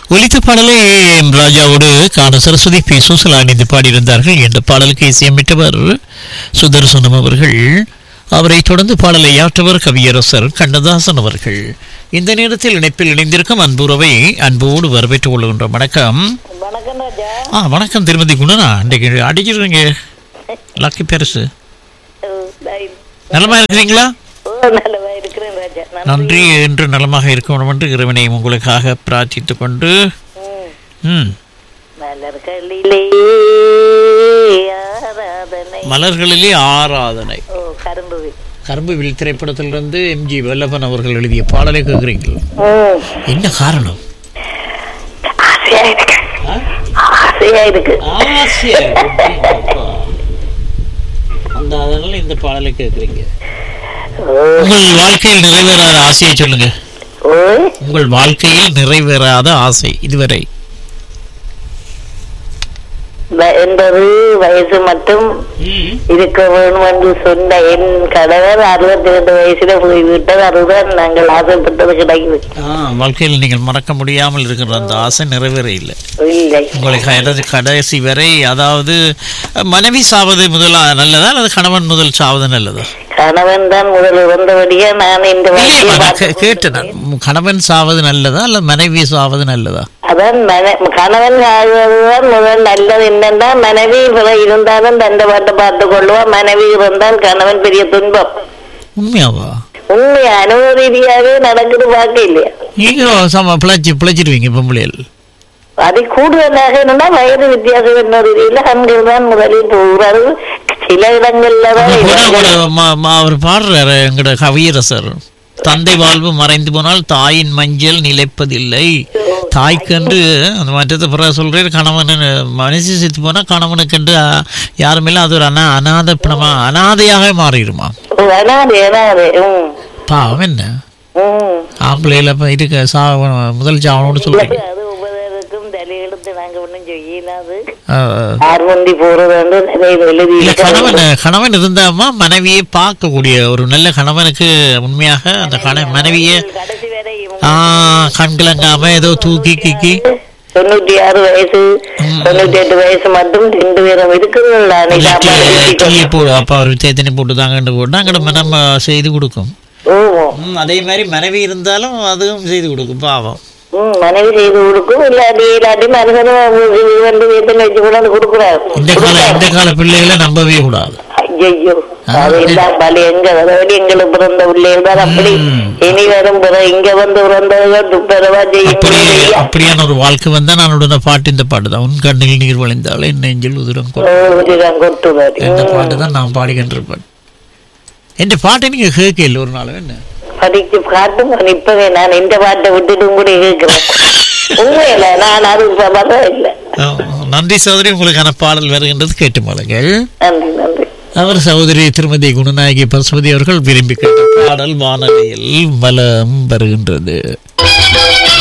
ஒலித்த பாடலை எம் ராஜாவோடு காண சரஸ்வதி பி சுசலா இணைந்து பாடியிருந்தார்கள் என்ற பாடலுக்கு இசையமைத்தவர் சுதர்சனம் அவர்கள் அவரை தொடர்ந்து பாடலை ஆற்றவர் கவியரசர் கண்ணதாசன் அவர்கள் இந்த நேரத்தில் இணைப்பில் இணைந்திருக்கும் அன்புறவை அன்போடு வரவேற்றுக் கொள்கின்றோம் வணக்கம் வணக்கம் ராஜா ஆ வணக்கம் திருமதி குணனா இன்றைக்கு அடிச்சிருங்க லக்கி பெருசு ஓ, நான் நலமா இருக்கிறீங்களா ஓ நல்லவா இருக்கிறேன் ராஜா நான் நன்றி என்று நலமாக இருக்கணும் என்று இறைவனை உங்களுக்காக பிரார்த்தித்துக் கொண்டு ம், ம் மலர்களிலே ஆராதனை மலர்களிலே ஆராதனை ஓ கரும்பு கரும்புவில் திரைப்படத்திலிருந்து எம்ஜி வல்லபன் அவர்கள் எழுதிய பாடலை கேட்கிறீர்கள் ம், என்ன காரணம் ஆசையா இருக்கு ஆசையா இருக்கு ஆசையா அந்த அதனால இந்த பாடலை கேட்குறீங்க ஓ, உங்கள் வாழ்க்கையில் நிறைவேறாத ஆசையை சொல்லுங்க ஓய் உங்கள் வாழ்க்கையில் நிறைவேறாத ஆசை இதுவரை வ- எண்பது வயசு மட்டும் இருக்க வேணும் என்று சொன்ன என் கணவர் அறுபத்தி ரெண்டு வயசுல போய்விட்டது அதுதான் நாங்கள் ஆசைப்பட்டது கிடைக்குது ஆ, வாழ்க்கையில் நீங்கள் மறக்க முடியாமல் இருக்கிற அந்த ஆசை நிறைவேற இல்லை இல்லை உங்களுக்கு கடைசி கடைசி வரை அதாவது மனைவி சாவது முதலா நல்லதா அல்லது கணவன் முதல் சாவது நல்லதா கணவன் தான் முதல் இறந்தபடியே நான் இந்த இல்லையம்மா, வாழ்க்கையை நான் கே- பார்த்து கேட்டேன் நான். கணவன் சாவது நல்லதா அல்ல மனைவி சாவது நல்லதா அதான் மன- கணவன் ஆகுவதுதான் முதல் நல்லது என்னன்னா மனைவி பிற இருந்தாலும் தண்டை பாட்டை பார்த்து கொள்ளுவா மனைவி இருந்தால் கணவன் பெரிய துன்பம் உண்மையாவா உண்மை அனுபவ ரீதியாவே நடக்குது பார்க்க இல்லையா நீங்க சம பிழைச்சி பிழைச்சிருவீங்க பொம்பளையில் அது கூடுதலாக என்னன்னா வயது வித்தியாசம் என்ன ரீதியில ஆண்கள் தான் முதலில் போகிறாரு சில இடங்கள்ல தான் கூட இவர்கள் கூட ம- ம- அவர் பாடுறாரு எங்கட கவியரசர் தந்தை வாழ்வு மறைந்து போனால் தாயின் மஞ்சள் நிலைப்பதில்லை தாய்க்கென்று அந்த மற்றத்தை பிறகு சொல்றாரு கணவன் மனுஷி செத்து போனா கணவனுக்கென்று அ, யாருமில்ல அது ஒரு அனா அநாத பிணமா அனாதையாக மாறிடுமா அனாது அனாது ம் பாவம் என்ன ம் ஆம்பளையில இப்ப இருக்க சா முதல் சாவணும்னு சொல்றீங்க அது ஒவ்வொருவருக்கும் தலையெழுத்து நாங்க ஒண்ணும் செய்யலாது ஆ, ஆறு மந்தி போறது வந்து நிறைய எழுதி இல்ல கணவன் கணவன் இருந்தாமா மனைவியை பார்க்கக்கூடிய ஒரு நல்ல கணவனுக்கு உண்மையாக அந்த கண மனைவியை கடைசி வரை ஆ கண்கிழங்காம ஏதோ தூக்கி கிக்கி தொண்ணூத்தி ஆறு வயசு தொண்ணூத்தி எட்டு வயசு மட்டும் ரெண்டு பேரும் இருக்குதுல்ல நீ இல்ல, சாப்பாடு டீ- ஊத்தி டீயை போடு அப்ப அவர் சேத்தனி போட்டு தாங்கன்னு போட்டு அங்கே நம்ம செய்து கொடுக்கும் ஓ ம், அதே மாதிரி மனைவி இருந்தாலும் அதுவும் செய்து கொடுக்கும் பாவம் ம் மனைவி செய்து கொடுக்கும் இல்லாட்டி இல்லாட்டி மனுஷனும் ரெண்டு வீட்டில் வச்சு கூட கொடுக்குறாரு இந்த கால இந்த கால பிள்ளைகளை நம்பவே கூடாது ஐயோ அதெல்லாம் பல எங்க அதாவது எங்களுக்கு பிறந்த பிள்ளைகள் தான் அப்படி ம். இனி வரும் பிற இங்க வந்து பிறந்தவர்கள் துப்பரவா அப்படி செய்யும் அப்படியான ஒரு வாழ்க்கை வந்தா நான் உடனே பாட்டு இந்த பாட்டு தான் உன் கண்ணில் நீர் வழிந்தாலே என் நெஞ்சில் உதிரம் கொட்டும். கொட்டுவாரு இந்த பாட்டு தான் நான் பாடுகின்றிருப்பேன் இந்த பாட்டை நீங்க கேட்கல ஒரு நாள் என்ன படிச்சு காட்டும் இப்பவே நான் இந்த பாட்டை விட்டுட்டு கூட கேட்கிறேன் உண்மையில நான் அது பதம் இல்லை ஆ, நன்றி சகோதரி உங்களுக்கான பாடல் வருகின்றது கேட்டு மாளுங்கள் நன்றி நன்றி அவர் சகோதரி திருமதி குணநாயகி பசுபதி அவர்கள் விரும்பி கேட்ட பாடல் வானொலியில் வலம் வருகின்றது